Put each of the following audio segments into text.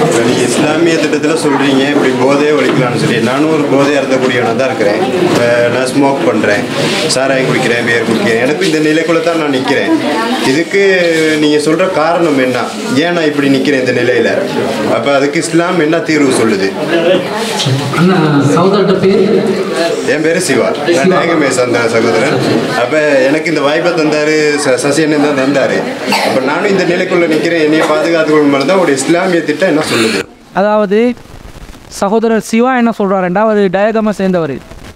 இப்போ நீங்கள் இஸ்லாமிய திட்டத்தில் சொல்கிறீங்க இப்படி போதையை ஒழிக்கலாம்னு சொல்லி நானும் ஒரு போதை அருந்தக்கூடியவனாக தான் இருக்கிறேன் இப்போ நான் ஸ்மோக் பண்ணுறேன் சாராயம் குடிக்கிறேன் பியர் குடிக்கிறேன் எனக்கும் இந்த நிலைக்குள்ள தான் நான் நிற்கிறேன் இதுக்கு நீங்கள் சொல்கிற காரணம் என்ன ஏன் நான் இப்படி நிற்கிறேன் இந்த நிலையில் அப்போ அதுக்கு இஸ்லாம் என்ன தீர்வு சொல்லுது அண்ணா சகோதரர்கிட்ட பேர் என் பேர் சிவா நான் நாயகமே சந்த சகோதரன் அப்போ எனக்கு இந்த வாய்ப்பை தந்தார் சசி அண்ணன் தான் தந்தார் அப்போ நானும் இந்த நிலைக்குள்ளே நிற்கிறேன் என்னைய பாதுகாத்துக்கொள்ளும் மாதிரி தான் ஒரு இஸ்லாமிய திட்டம் என்ன சொல்லுது அதாவது சகோதரர் சிவா என்ன சொல்கிறாருண்டா அவர் டயகமை சேர்ந்தவர்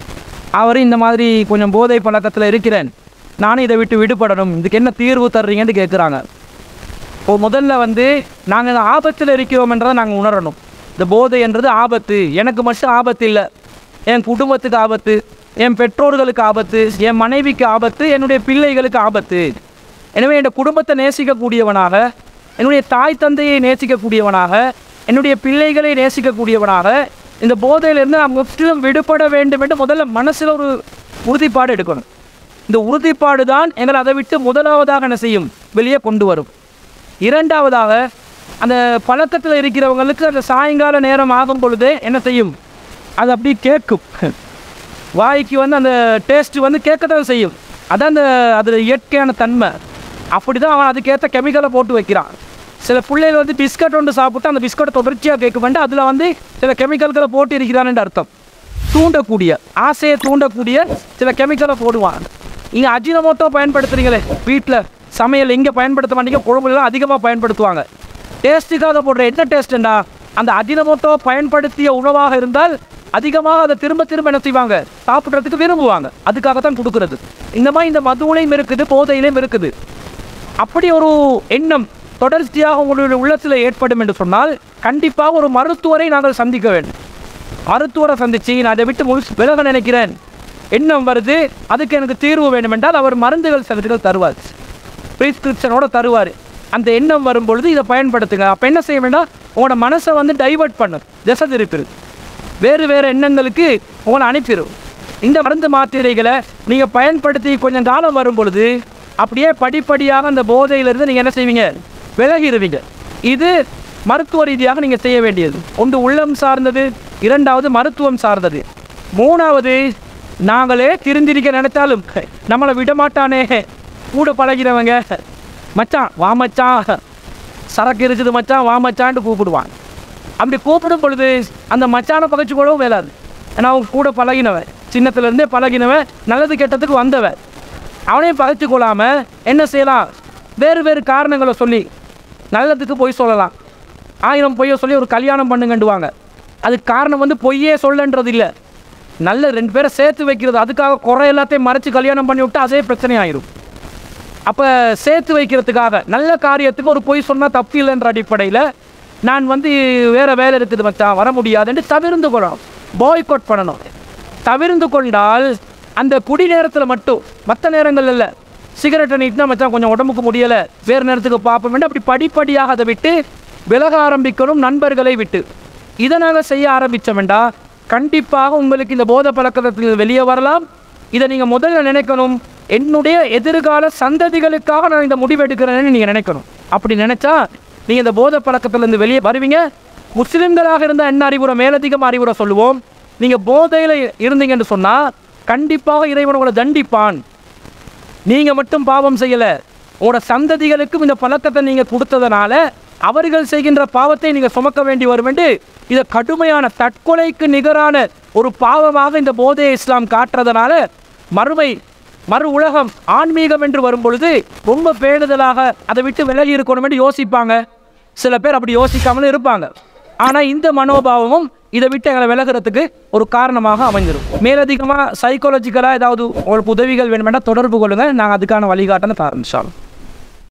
அவர் இந்த மாதிரி கொஞ்சம் போதை பழக்கத்தில் இருக்கிறேன் நானும் இதை விட்டு விடுபடணும் இதுக்கு என்ன தீர்வு தர்றீங்கன்னு கேட்குறாங்க இப்போ முதல்ல வந்து நாங்கள் இந்த ஆபத்தில் இருக்கிறோம்ன்றதை நாங்கள் உணரணும் இந்த போதைன்றது ஆபத்து எனக்கு மட்டும் ஆபத்து இல்லை என் குடும்பத்துக்கு ஆபத்து என் பெற்றோர்களுக்கு ஆபத்து என் மனைவிக்கு ஆபத்து என்னுடைய பிள்ளைகளுக்கு ஆபத்து எனவே என் குடும்பத்தை நேசிக்கக்கூடியவனாக என்னுடைய தாய் தந்தையை நேசிக்கக்கூடியவனாக என்னுடைய பிள்ளைகளை நேசிக்கக்கூடியவனாக இந்த போதையிலிருந்து நாம் முற்றிலும் விடுபட வேண்டும் என்று முதல்ல மனசில் ஒரு உறுதிப்பாடு எடுக்கணும் இந்த உறுதிப்பாடு தான் எங்களை அதை விட்டு முதலாவதாக என்ன செய்யும் வெளியே கொண்டு வரும் இரண்டாவதாக அந்த பழக்கத்தில் இருக்கிறவங்களுக்கு அந்த சாயங்கால நேரம் ஆகும் பொழுது என்ன செய்யும் அது அப்படி கேட்கும் வாய்க்கு வந்து அந்த டேஸ்ட் வந்து கேட்கத்தான் செய்யும் அதான் அந்த அது இயற்கையான தன்மை அப்படி தான் அவன் அதுக்கேற்ற கெமிக்கலை போட்டு வைக்கிறான் சில பிள்ளைகள் வந்து பிஸ்கட் ஒன்று சாப்பிட்டு அந்த பிஸ்கட்டை தொடர்ச்சியாக கேட்க வேண்டாம் அதில் வந்து சில கெமிக்கல்களை போட்டு இருக்கிறான்னு அர்த்தம் தூண்டக்கூடிய ஆசையை தூண்டக்கூடிய சில கெமிக்கலை போடுவான் இங்கே அஜினமோட்டோ பயன்படுத்துறீங்களே வீட்டில் சமையல் இங்கே பயன்படுத்த மாட்டீங்க குழம்புலாம் அதிகமாக பயன்படுத்துவாங்க டேஸ்ட்டுக்காக போடுற என்ன டேஸ்ட்டுண்டா அந்த அஜினமோட்டோ பயன்படுத்திய உணவாக இருந்தால் அதிகமாக அதை திரும்ப திரும்ப என்ன செய்வாங்க சாப்பிட்றதுக்கு விரும்புவாங்க அதுக்காக தான் கொடுக்குறது இந்த மாதிரி இந்த மதுவிலையும் இருக்குது போதையிலையும் இருக்குது அப்படி ஒரு எண்ணம் தொடர்ச்சியாக உங்களுடைய உள்ளத்தில் ஏற்படும் என்று சொன்னால் கண்டிப்பாக ஒரு மருத்துவரை நாங்கள் சந்திக்க வேண்டும் மருத்துவரை சந்தித்து நான் அதை விட்டு முழு விலக நினைக்கிறேன் எண்ணம் வருது அதுக்கு எனக்கு தீர்வு வேண்டும் என்றால் அவர் மருந்துகள் சிலர்கள் தருவார் ப்ரிஸ்கிரிப்ஷனோட தருவார் அந்த எண்ணம் வரும் பொழுது இதை பயன்படுத்துங்க அப்போ என்ன செய்ய வேண்டாம் உங்களோட மனசை வந்து டைவர்ட் பண்ணும் திசை திருப்பிடு வேறு வேறு எண்ணங்களுக்கு உங்களை அனுப்பிடும் இந்த மருந்து மாத்திரைகளை நீங்கள் பயன்படுத்தி கொஞ்சம் காலம் வரும் பொழுது அப்படியே படிப்படியாக அந்த போதையிலிருந்து நீங்கள் என்ன செய்வீங்க விலகிடுவீங்க இது மருத்துவ ரீதியாக நீங்கள் செய்ய வேண்டியது ஒன்று உள்ளம் சார்ந்தது இரண்டாவது மருத்துவம் சார்ந்தது மூணாவது நாங்களே திருந்திருக்க நினைத்தாலும் நம்மளை விடமாட்டானே கூட பழகிறவங்க மச்சான் வா மச்சான் சரக்கு இருக்குது மச்சான் வா மச்சான்ட்டு கூப்பிடுவான் அப்படி கூப்பிடும் பொழுது அந்த மச்சானை பகைச்சு கூடவும் வேலாது ஏன்னா அவங்க கூட பழகினவன் சின்னத்துலேருந்தே பழகினவன் நல்லது கெட்டதுக்கு வந்தவன் அவனையும் பகைச்சு கொள்ளாமல் என்ன செய்யலாம் வேறு வேறு காரணங்களை சொல்லி நல்லதுக்கு பொய் சொல்லலாம் ஆயிரம் பொய்யை சொல்லி ஒரு கல்யாணம் பண்ணுங்கண்டுவாங்க அதுக்கு காரணம் வந்து பொய்யே சொல்லன்றது இல்லை நல்ல ரெண்டு பேரை சேர்த்து வைக்கிறது அதுக்காக குறை எல்லாத்தையும் மறைச்சு கல்யாணம் பண்ணி விட்டு அதே பிரச்சனை ஆயிரும் அப்போ சேர்த்து வைக்கிறதுக்காக நல்ல காரியத்துக்கு ஒரு பொய் சொன்னால் தப்பு இல்லைன்ற அடிப்படையில் நான் வந்து வேறு வேலை இருக்குது மச்சான் வர முடியாதுன்னு தவிர்ந்து கொள்ளணும் பாய்காட் பண்ணணும் தவிர்ந்து கொண்டால் அந்த குடி நேரத்தில் மட்டும் மற்ற நேரங்கள் இல்லை சிகரெட்டை நீட்டினா மச்சான் கொஞ்சம் உடம்புக்கு முடியலை வேறு நேரத்துக்கு பார்ப்போம் வேண்டாம் அப்படி படிப்படியாக அதை விட்டு விலக ஆரம்பிக்கணும் நண்பர்களை விட்டு இதை நாங்கள் செய்ய ஆரம்பித்தோம்டா கண்டிப்பாக உங்களுக்கு இந்த போதை பழக்கத்தில் வெளியே வரலாம் இதை நீங்கள் முதல்ல நினைக்கணும் என்னுடைய எதிர்கால சந்ததிகளுக்காக நான் இந்த முடிவு எடுக்கிறேன்னு நீங்கள் நினைக்கணும் அப்படி நினச்சா நீங்கள் இந்த போதை பழக்கத்திலேருந்து வெளியே வருவீங்க முஸ்லிம்களாக இருந்தால் என்ன அறிவுரை மேலதிகம் அறிவுரை சொல்லுவோம் நீங்கள் போதையில் இருந்தீங்கன்னு சொன்னால் கண்டிப்பாக இறைவன் உங்களை தண்டிப்பான் நீங்கள் மட்டும் பாவம் செய்யலை உங்களோட சந்ததிகளுக்கும் இந்த பழக்கத்தை நீங்கள் கொடுத்ததுனால அவர்கள் செய்கின்ற பாவத்தை நீங்கள் சுமக்க வேண்டி வரும் என்று இதை கடுமையான தற்கொலைக்கு நிகரான ஒரு பாவமாக இந்த போதையை இஸ்லாம் காட்டுறதுனால மறுமை மறு உலகம் ஆன்மீகம் என்று வரும் பொழுது ரொம்ப பேணுதலாக அதை விட்டு விலகி இருக்கணும் என்று யோசிப்பாங்க சில பேர் அப்படி யோசிக்காமலும் இருப்பாங்க ஆனால் இந்த மனோபாவமும் இதை விட்டு எங்களை விலகிறதுக்கு ஒரு காரணமாக அமைஞ்சிடும் மேலதிகமாக சைக்காலஜிக்கலாக ஏதாவது உங்களுக்கு உதவிகள் வேணுமெண்டா தொடர்பு கொள்ளுங்கள் நாங்கள் அதுக்கான வழிகாட்டனை ஆரம்பிச்சாலும்